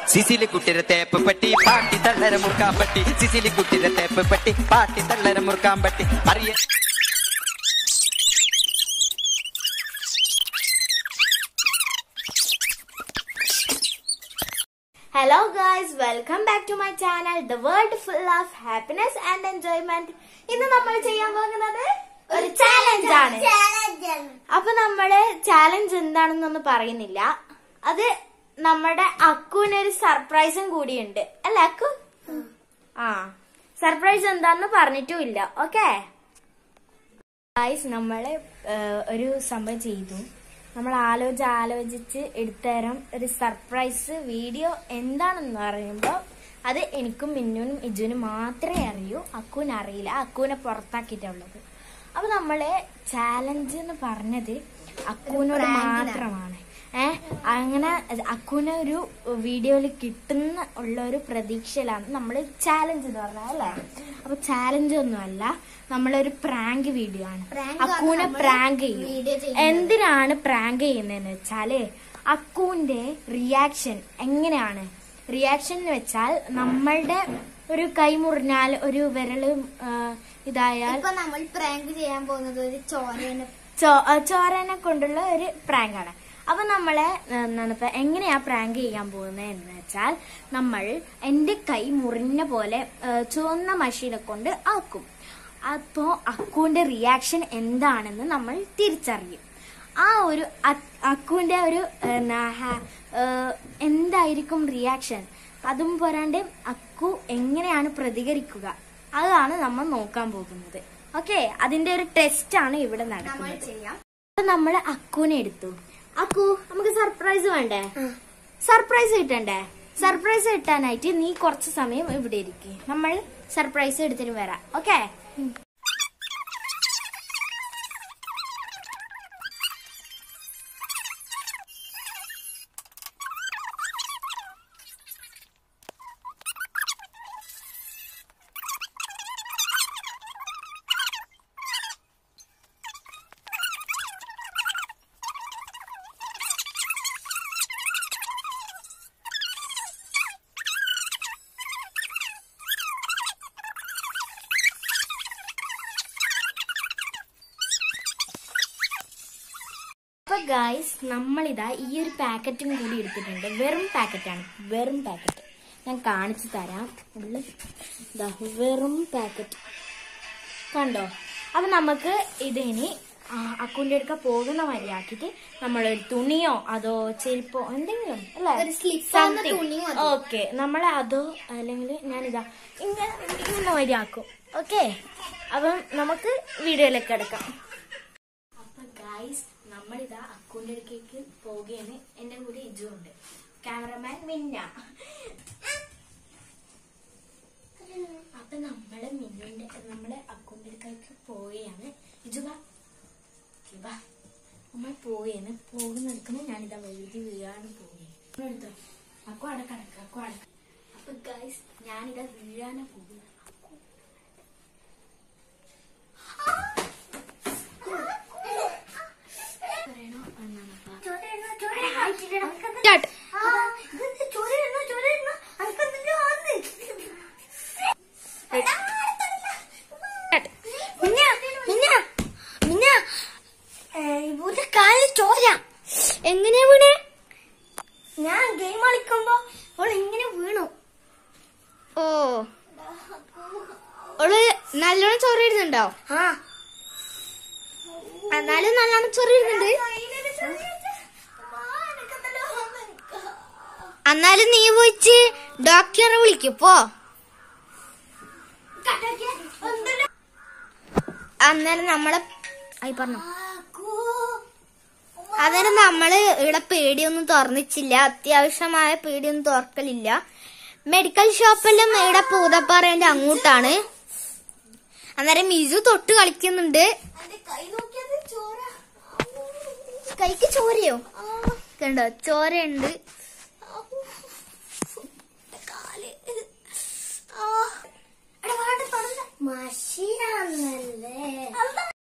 സിസിലി കുട്ടിരെ തേപ്പ് പട്ടി പാട്ടി തള്ളര മുറുക്കാൻ പട്ടി സിസിലി കുട്ടിരെ തേപ്പ് പട്ടി പാട്ടി തള്ളര മുറുക്കാൻ പട്ടി അറിയ hello guys welcome back to my channel the world full of happiness and enjoyment ഇന്ന് നമ്മൾ ചെയ്യാൻ പോകുന്നത് ഒരു ചാലഞ്ച് ആണ് അപ്പൊ നമ്മള് ചാലഞ്ച് എന്താണെന്നൊന്നും പറയുന്നില്ല അത് നമ്മുടെ അക്കുവിനൊരു സർപ്രൈസും കൂടിയുണ്ട് അല്ലേ അക്കു ആ സർപ്രൈസ് എന്താന്ന് പറഞ്ഞിട്ടും ഇല്ല ഓക്കെ ഗായ്സ് നമ്മള് ഏഹ്, ഒരു സംഭവം ചെയ്തു നമ്മൾ ആലോചിച്ച് ആലോചിച്ച് എടുത്തരം ഒരു സർപ്രൈസ് വീഡിയോ എന്താണെന്ന് പറയുമ്പോൾ അത് എനിക്കും മിന്നുനും ഇജുനും മാത്രമേ അറിയൂ അക്കുവിന് അറിയില്ല അക്കുവിനെ പുറത്താക്കിയിട്ടുള്ളത് അപ്പൊ നമ്മള് ചാലഞ്ച് എന്ന് പറഞ്ഞത് അക്കുവിനോട് മാത്രമാണ് ഏ അങ്ങനെ അക്കുവിനെ ഒരു വീഡിയോയിൽ കിട്ടുന്ന ഉള്ള ഒരു പ്രതീക്ഷയിലാണ് നമ്മൾ ചാലഞ്ച് എന്ന് പറഞ്ഞത് അല്ലേ അപ്പൊ ചാലഞ്ച് ഒന്നുമല്ല നമ്മളൊരു പ്രാങ്ക് വീഡിയോ ആണ് അക്കുവിനെ പ്രാങ്ക് ചെയ്യും എന്തിനാണ് പ്രാങ്ക് ചെയ്യുന്നതെന്ന് വെച്ചാല് അക്കുവിന്റെ റിയാക്ഷൻ എങ്ങനെയാണ് റിയാക്ഷൻ എന്ന് വെച്ചാൽ നമ്മളുടെ ഒരു കൈ മുറിഞ്ഞാൽ ഒരു വിരല് ആ, ഇതായാൽ ഇപ്പൊ നമ്മൾ പ്രാങ്ക് ചെയ്യാൻ പോകുന്നത് ഒരു ചോരേനെ ചോ- ആ, ചോരനെ കൊണ്ടുള്ള ഒരു പ്രാങ്ക് ആണ് അപ്പൊ നമ്മളെ ആ, എന്താണ് ഇപ്പൊ എങ്ങനെയാ പ്രാങ്ക് ചെയ്യാൻ പോകുന്നത് എന്ന് വെച്ചാൽ നമ്മൾ എന്റെ കൈ മുറിഞ്ഞ പോലെ ആ, ചുവന്ന മഷീനെ കൊണ്ട് ആക്കും അപ്പോ അക്കുവിന്റെ റിയാക്ഷൻ എന്താണെന്ന് നമ്മൾ തിരിച്ചറിയും ആ ഒരു അ- അക്കുവിന്റെ ഒരു എന്നാ, ഹ- ആ, എന്തായിരിക്കും റിയാക്ഷൻ അതും പോരാണ്ട് അക്കു എങ്ങനെയാണ് പ്രതികരിക്കുക അതാണ് നമ്മൾ നോക്കാൻ പോകുന്നത് ഓക്കെ അതിന്റെ ഒരു ടെസ്റ്റ് ആണ് ഇവിടെ നമ്മൾ നടക്കുന്നത് ചെയ്യാം അപ്പൊ നമ്മള് അക്കുവിനെ എടുത്തു അക്കു നമുക്ക് സർപ്രൈസ് വേണ്ടേ സർപ്രൈസ് കിട്ടണ്ടേ സർപ്രൈസ് കിട്ടാനായിട്ട് നീ കുറച്ച് സമയം ഇവിടെ ഇരിക്കും നമ്മൾ സർപ്രൈസ് എടുത്തിട്ട് വരാം ഓക്കെ അപ്പൊ ഗായ്സ് നമ്മളിതാ ഈ ഒരു പാക്കറ്റും കൂടി എടുത്തിട്ടുണ്ട് വെറും പാക്കറ്റാണ് വെറും പാക്കറ്റ് ഞാൻ കാണിച്ചു തരാം ഉള്ളിൽ ഇതാ വെറും പാക്കറ്റ് കണ്ടോ അപ്പൊ നമുക്ക് ഇതിനി അക്കുന്റെ അടുക്ക പോകുന്ന വഴിയാക്കിട്ട് നമ്മളൊരു തുണിയോ അതോ ചെരുപ്പോ എന്തെങ്കിലും ഒരു slip ആവുന്ന തുണി മതി. ഓക്കെ നമ്മൾ അതോ അല്ലെങ്കിൽ ഞാനിതാ ഇങ്ങനെ ഇങ്ങനെ വഴിയാക്കും ഓക്കെ അപ്പം നമുക്ക് വീഡിയോയിലേക്ക് എടുക്കാം അപ്പൊ ഗായ്സ് നമ്മളിതാ അക്കുന്റെ അടുക്കേക്ക് പോവുകയാണ് എന്റെ കൂടെ ഇജു ഉണ്ട് ക്യാമറമാൻ മിന്ന അപ്പൊ നമ്മള് മിന്നുന്റെ നമ്മള് അക്കുന്റെ അടുക്കേക്ക് പോവുകയാണ് ഇജു വാ ഇജു വാ നമ്മൾ പോവുകയാണ് പോകുന്നിടക്കുന്ന ഞാനിതാ വഴുതി വീഴാണ് പോവുകയാണ് എടുത്തോ അക്കു അവിടെ കിടക്ക അക്കു അവിടെ അപ്പൊ ഗായ്സ് ഞാനിതാ വീഴാനാ പോകുന്നത് അക്കു പറയണോ എന്നാണ് Start. ഇവരുടെ കാലിൽ ചോര എങ്ങനെയാ വീണേ ഞാൻ ഗെയിം കളിക്കുമ്പോ അവൾ ഇങ്ങനെ വീണു ഓ അവള് നല്ലോണം ചോര ഇടുന്നുണ്ടോ ആ എന്നാലും നല്ലോണം ചോര ഇടുന്നുണ്ട് എന്നാലും നീ പോയിച്ച് ഡോക്ടറെ വിളിക്കപ്പോ അന്നേരം നമ്മളെ ആയി പറഞ്ഞു അന്നേരം നമ്മള് ഇവിടെ പേടിയൊന്നും തുറന്നിച്ചില്ല അത്യാവശ്യമായ പേടിയൊന്നും തുറക്കലില്ല മെഡിക്കൽ ഷോപ്പെല്ലാം ഇവിടെ പൂതപ്പാറേന്റെ അങ്ങോട്ടാണ് അന്നേരം മിസു തൊട്ട് കളിക്കുന്നുണ്ട് കൈക്ക് ചോരയോ കണ്ടോ ചോരയുണ്ട് മഷീനാണല്ലേ